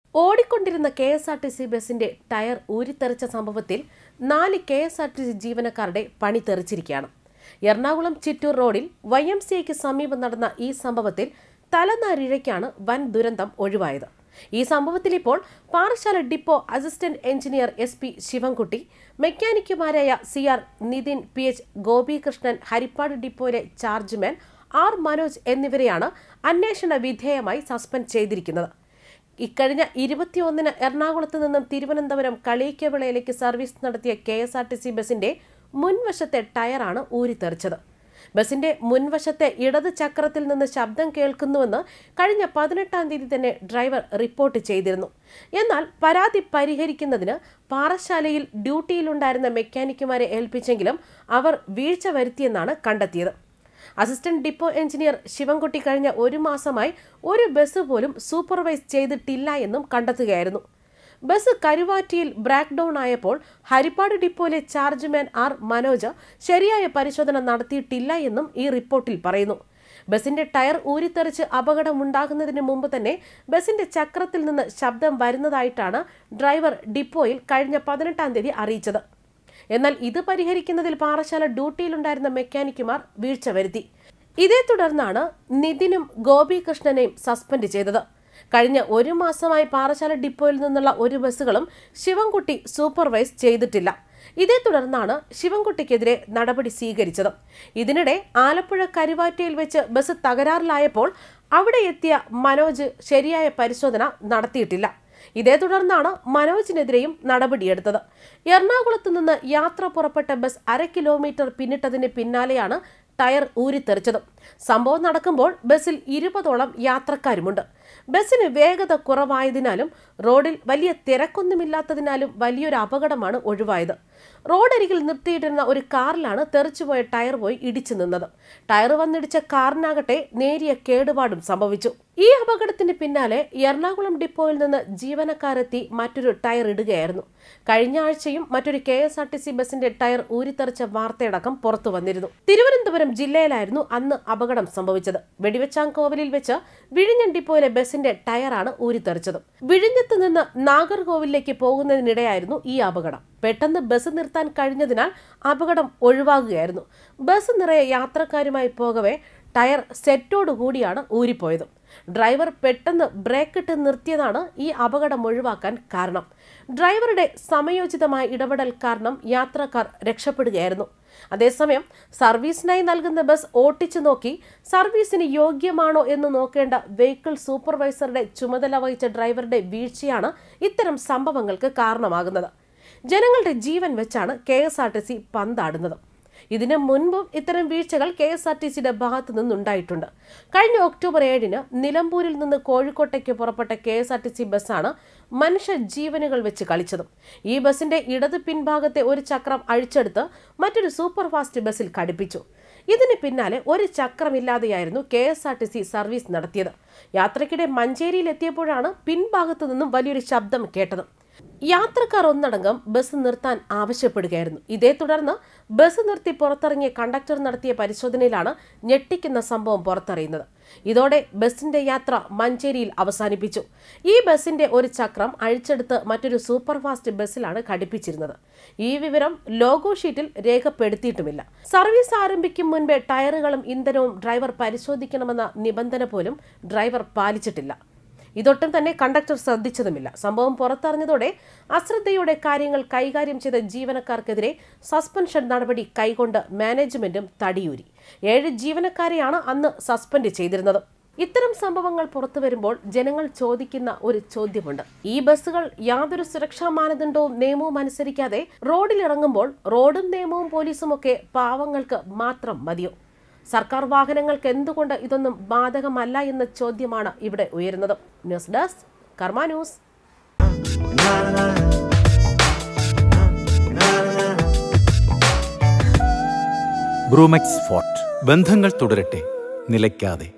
ഓടിക്കൊണ്ടിരുന്ന K S R T C ബസിന്റെ tyre ഊരിത്തെറിച്ച സംഭവത്തിൽ നാല് K S R T C ജീവനക്കാരുടെ പണി തെറിച്ചിരിക്കുകയാണ് എറണാകുളം ചിറ്റൂർ റോഡിൽ വൈ എം സി ഐക്ക് സമീപം നടന്ന ഈ സംഭവത്തിൽ തലനാരിഴയ്ക്കാണ് വൻ ദുരന്തം ഒഴിവായത് ഈ സംഭവത്തിൽ ഇപ്പോൾ Parassala depot assistant engineer S P Sivankutty മെക്കാനിക്കുമാരായ C R Nithin P H Gopikrishnan Harippad ഡിപ്പോയിലെ ചാർജ്മാൻ ആർ മനോജ് എന്നിവരെയാണ് അന്വേഷണ വിധേയമായി സസ്പെൻഡ് ചെയ്തിരിക്കുന്നത് ഇക്കഴിഞ്ഞ ഇരുപത്തിയൊന്നിന് എറണാകുളത്ത് നിന്നും തിരുവനന്തപുരം കളിയിക്കവിളയിലേക്ക് സർവീസ് നടത്തിയ K S R T C ബസിന്റെ മുൻവശത്തെ ടയറാണ് ഊരിത്തെറിച്ചത് ബസിന്റെ മുൻവശത്തെ ഇടത് ചക്രത്തിൽ നിന്ന് ശബ്ദം കേൾക്കുന്നുവെന്ന് കഴിഞ്ഞ പതിനെട്ടാം തീയതി തന്നെ ഡ്രൈവർ റിപ്പോർട്ട് ചെയ്തിരുന്നു എന്നാൽ പരാതി പരിഹരിക്കുന്നതിന് പാറശാലയിൽ ഡ്യൂട്ടിയിലുണ്ടായിരുന്ന മെക്കാനിക്കുമാരെ ഏൽപ്പിച്ചെങ്കിലും അവർ വീഴ്ച വരുത്തിയെന്നാണ് കണ്ടെത്തിയത് അസിസ്റ്റന്റ് ഡിപ്പോ എഞ്ചിനീയർ ശിവൻകുട്ടി കഴിഞ്ഞ ഒരു മാസമായി ഒരു ബസ് പോലും സൂപ്പർവൈസ് ചെയ്തിട്ടില്ല എന്നും കണ്ടെത്തുകയായിരുന്നു ബസ് കരുവാറ്റിയിൽ ബ്രേക്ക് ഡൌൺ ആയപ്പോൾ ഹരിപ്പാട് ഡിപ്പോയിലെ ചാർജ്മാൻ ആർ മനോജ് ശരിയായ പരിശോധന നടത്തിയിട്ടില്ല എന്നും ഈ റിപ്പോർട്ടിൽ പറയുന്നു ബസിന്റെ ടയർ ഊരിത്തെറിച്ച് അപകടമുണ്ടാകുന്നതിന് മുമ്പ് തന്നെ ബസിന്റെ ചക്രത്തിൽ നിന്ന് ശബ്ദം വരുന്നതായിട്ടാണ് ഡ്രൈവർ ഡിപ്പോയിൽ കഴിഞ്ഞ പതിനെട്ടാം തീയതി അറിയിച്ചത് എന്നാൽ ഇത് പരിഹരിക്കുന്നതിൽ പാറശാല ഡ്യൂട്ടിയിലുണ്ടായിരുന്ന മെക്കാനിക്കുമാർ വീഴ്ച വരുത്തി ഇതേ തുടർന്നാണ് നിതിനും ഗോപികൃഷ്ണനെയും സസ്പെൻഡ് ചെയ്തത് കഴിഞ്ഞ ഒരു മാസമായി പാറശാല ഡിപ്പോയിൽ നിന്നുള്ള ഒരു ബസ്സുകളും ശിവൻകുട്ടി സൂപ്പർവൈസ് ചെയ്തിട്ടില്ല ഇതേ തുടർന്നാണ് ശിവൻകുട്ടിക്കെതിരെ നടപടി സ്വീകരിച്ചത് ഇതിനിടെ ആലപ്പുഴ കരുവാറ്റയിൽ വെച്ച് ബസ് തകരാറിലായപ്പോൾ അവിടെ എത്തിയ മനോജ് ശരിയായ പരിശോധന നടത്തിയിട്ടില്ല ഇതേ തുടർന്നാണ് മനോജിനെതിരെയും നടപടിയെടുത്തത് എറണാകുളത്ത് നിന്ന് യാത്ര പുറപ്പെട്ട ബസ് അര കിലോമീറ്റർ പിന്നിട്ടതിന് പിന്നാലെയാണ് ടയർ ഊരിത്തെറിച്ചത് സംഭവം നടക്കുമ്പോൾ ബസ്സിൽ ഇരുപതോളം യാത്രക്കാരുമുണ്ട് ബസ്സിന് വേഗത കുറവായതിനാലും റോഡിൽ വലിയ തിരക്കൊന്നുമില്ലാത്തതിനാലും വലിയൊരു അപകടമാണ് ഒഴിവായത് റോഡരികിൽ നിർത്തിയിട്ടിരുന്ന ഒരു കാറിലാണ് തെറിച്ചുപോയ ടയർ പോയി ഇടിച്ചു നിന്നത് ടയർ വന്നിടിച്ച കാറിനാകട്ടെ നേരിയ കേടുപാടും സംഭവിച്ചു ഈ അപകടത്തിന് പിന്നാലെ എറണാകുളം ഡിപ്പോയിൽ നിന്ന് ജീവനക്കാരെത്തി മറ്റൊരു ടയർ ഇടുകയായിരുന്നു കഴിഞ്ഞ ആഴ്ചയും മറ്റൊരു K S R T C ബസിന്റെ ടയർ ഊരിത്തെറിച്ച വാർത്തയടക്കം പുറത്തു വന്നിരുന്നു തിരുവനന്തപുരം ജില്ലയിലായിരുന്നു അന്ന് അപകടം സംഭവിച്ചത് വെടിവെച്ചാങ്കോവിലിൽ വെച്ച് വിഴിഞ്ഞം ഡിപ്പോയിലെ ബസിന്റെ ടയറാണ് ഊരിത്തെറിച്ചത് വിഴിഞ്ഞത്ത് നിന്ന് നാഗർകോവിലേക്ക് പോകുന്നതിനിടെയായിരുന്നു ഈ അപകടം പെട്ടെന്ന് ബസ് നിർത്താൻ കഴിഞ്ഞതിനാൽ അപകടം ഒഴിവാകുകയായിരുന്നു ബസ് നിറയെ യാത്രക്കാരുമായി പോകവേ ടയർ സെറ്റോടുകൂടിയാണ് ഊരിപ്പോയത് ഡ്രൈവർ പെട്ടെന്ന് ബ്രേക്കിട്ട് നിർത്തിയതാണ് ഈ അപകടം ഒഴിവാക്കാൻ കാരണം ഡ്രൈവറുടെ സമയോചിതമായ ഇടപെടൽ കാരണം യാത്രക്കാർ രക്ഷപ്പെടുകയായിരുന്നു അതേസമയം സർവീസിനായി നൽകുന്ന ബസ് ഓട്ടിച്ചു നോക്കി സർവീസിന് യോഗ്യമാണോ എന്ന് നോക്കേണ്ട വെഹിക്കിൾ സൂപ്പർവൈസറുടെ ചുമതല വഹിച്ച ഡ്രൈവറുടെ വീഴ്ചയാണ് ഇത്തരം സംഭവങ്ങൾക്ക് കാരണമാകുന്നത് ജനങ്ങളുടെ ജീവൻ വെച്ചാണ് K S R T C പന്താടുന്നത് ഇതിനു മുൻപും ഇത്തരം വീഴ്ചകൾ കെ എസ് ആർ ടി സിയുടെ ഭാഗത്തു നിന്നുണ്ടായിട്ടുണ്ട് കഴിഞ്ഞ ഒക്ടോബർ ഏഴിന് നിലമ്പൂരിൽ നിന്ന് കോഴിക്കോട്ടേക്ക് പുറപ്പെട്ട K S R T C ബസ്സാണ് മനുഷ്യ ജീവനുകൾ വെച്ച് കളിച്ചത് ഈ ബസിന്റെ ഇടത് പിൻഭാഗത്തെ ഒരു ചക്രം അഴിച്ചെടുത്ത് മറ്റൊരു സൂപ്പർ ഫാസ്റ്റ് ബസ്സിൽ ഘടിപ്പിച്ചു ഇതിന് പിന്നാലെ ഒരു ചക്രമില്ലാതെയായിരുന്നു K S R T C service നടത്തിയത് യാത്രയ്ക്കിടെ മഞ്ചേരിയിൽ എത്തിയപ്പോഴാണ് പിൻഭാഗത്തു നിന്നും വലിയൊരു ശബ്ദം കേട്ടത് യാത്രക്കാർ ഒന്നടങ്കം ബസ് നിർത്താൻ ആവശ്യപ്പെടുകയായിരുന്നു ഇതേ തുടർന്ന് ബസ് നിർത്തി പുറത്തിറങ്ങിയ കണ്ടക്ടർ നടത്തിയ പരിശോധനയിലാണ് ഞെട്ടിക്കുന്ന സംഭവം പുറത്തറിയുന്നത് ഇതോടെ ബസിന്റെ യാത്ര മഞ്ചേരിയിൽ അവസാനിപ്പിച്ചു ഈ ബസിന്റെ ഒരു ചക്രം അഴിച്ചെടുത്ത് മറ്റൊരു സൂപ്പർ ഫാസ്റ്റ് ബസ്സിലാണ് ഘടിപ്പിച്ചിരുന്നത് ഈ വിവരം ലോഗോ ഷീറ്റിൽ രേഖപ്പെടുത്തിയിട്ടുമില്ല സർവീസ് ആരംഭിക്കും മുൻപേ ടയറുകളും ഇന്ധനവും ഡ്രൈവർ പരിശോധിക്കണമെന്ന നിബന്ധന പോലും ഡ്രൈവർ പാലിച്ചിട്ടില്ല ഇതൊട്ടും തന്നെ കണ്ടക്ടർ ശ്രദ്ധിച്ചതുമില്ല സംഭവം പുറത്തറിഞ്ഞതോടെ അശ്രദ്ധയോടെ കാര്യങ്ങൾ കൈകാര്യം ചെയ്ത ജീവനക്കാർക്കെതിരെ സസ്പെൻഷൻ നടപടി കൈകൊണ്ട് മാനേജ്മെന്റും തടിയൂരി ഏഴ് ജീവനക്കാരെയാണ് അന്ന് സസ്പെൻഡ് ചെയ്തിരുന്നത് ഇത്തരം സംഭവങ്ങൾ പുറത്തു വരുമ്പോൾ ജനങ്ങൾ ചോദിക്കുന്ന ഒരു ചോദ്യമുണ്ട് ഈ ബസ്സുകൾ യാതൊരു സുരക്ഷാ മാനദണ്ഡവും നിയമവും അനുസരിക്കാതെ റോഡിലിറങ്ങുമ്പോൾ റോഡും നിയമവും പോലീസും ഒക്കെ പാവങ്ങൾക്ക് മാത്രം മതിയോ സർക്കാർ വാഹനങ്ങൾക്ക് എന്തുകൊണ്ട് ഇതൊന്നും ബാധകമല്ല എന്ന ചോദ്യമാണ് ഇവിടെ ഉയരുന്നത് ന്യൂസ് ഡെസ്ക് കർമ്മ ന്യൂസ് ബ്രൂമെക്സ് ഫോർട്ട് ബന്ധങ്ങൾ തുടരട്ടെ നിലയ്ക്കാതെ